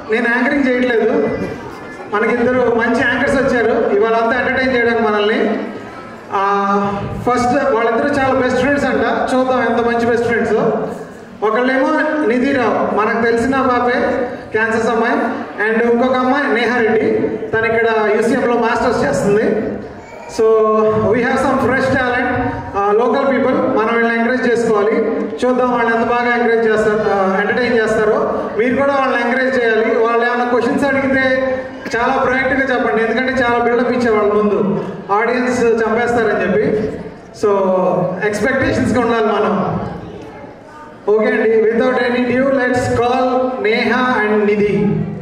నేను యాంకరింగ్ చేయట్లేదు మనకిద్దరు మంచి యాంకర్స్ వచ్చారు ఇవాళ అంతా ఎంటర్టైన్ చేయడానికి మనల్ని ఫస్ట్ వాళ్ళిద్దరూ చాలా బెస్ట్ ఫ్రెండ్స్ అంట చూద్దాం ఎంత మంచి బెస్ట్ ఫ్రెండ్స్ ఒకళ్ళేమో నిధిరావు మనకు తెలిసిన బాబే క్యాన్సర్స్ అమ్మాయి అండ్ ఇంకొక అమ్మాయి నేహారెడ్డి తను ఇక్కడ యూసీఎంలో మాస్టర్స్ చేస్తుంది so we have some fresh talent local people మనం వీళ్ళని ఎంకరేజ్ చేసుకోవాలి చూద్దాం వాళ్ళు ఎంత బాగా ఎంకరేజ్ చేస్తారు ఎంటర్టైన్ చేస్తారో మీరు కూడా వాళ్ళని ఎంకరేజ్ చేయాలి వాళ్ళు ఏమైనా క్వశ్చన్స్ అడిగితే చాలా ప్రొయాక్టివ్గా చెప్పండి ఎందుకంటే చాలా బిల్డప్ ఇచ్చే వాళ్ళ ముందు ఆడియన్స్ చంపేస్తారని చెప్పి సో ఎక్స్పెక్టేషన్స్గా ఉండాలి మనం ఓకే అండి without any due let's call Neha and Nidhi